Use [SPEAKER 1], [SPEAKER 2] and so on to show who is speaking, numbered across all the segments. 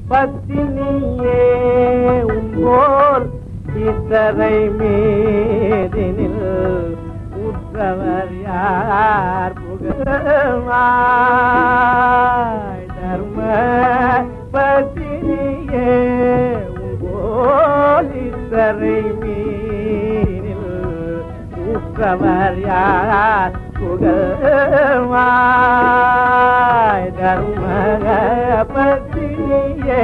[SPEAKER 1] பத்தினியே உம்போல் இத்தரை மீதினில் உற்றவர் யார் புகழ்வாய் தர்ம பத்தினியே உம்போல் இத்தரை மீதினில் உற்றவர் யார் புகழ்வாய் தர்ம பத்தினியே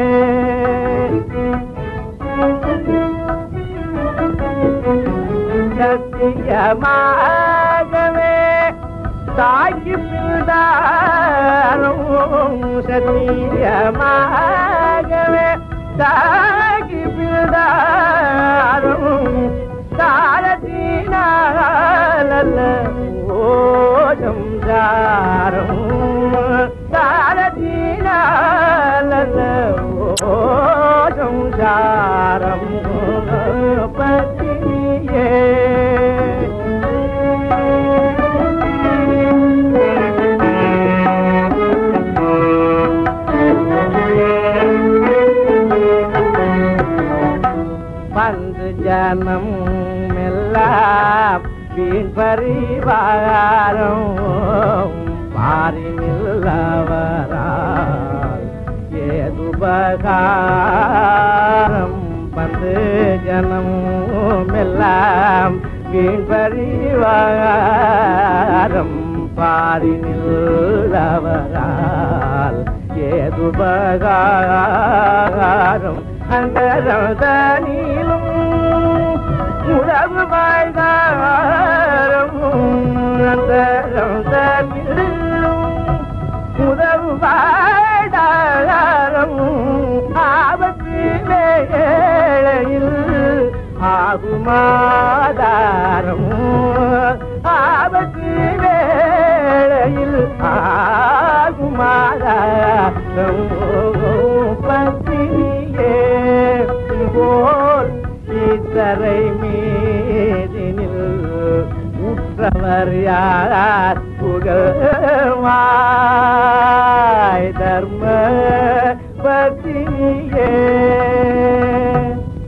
[SPEAKER 1] சத்தியமாகவே தாக்கி பிள்ளாரும் சத்தியமாகவே தாக்கி பிள்ளாரும் தாரத்தினால ஓஜம் சாரம் தாரத்தினால ஓஜம் சாரம் பத்தினியே வந்து ஜனம் எல்லாம் வீண் பரிவாரம் பாரினில்லவரால் ஏதுபகாரம் வந்து ஜனம் எல்லாம் வீண் பரிவாரம் பாரினில்லவரால் ஏதுபகாரம் அந்தரதனிலும் உறவு வாழ்காரம் அந்தரதனிலும் உறவு வாழ்காரம் ஆபத்து வேளையில் ஆகுமாதாரம் ஆபத்து வேளையில் ஆகுமாதாரம் பத்தினியே போல் இத்தரை மீதினில் உற்றவர் யார் புகழ்வார்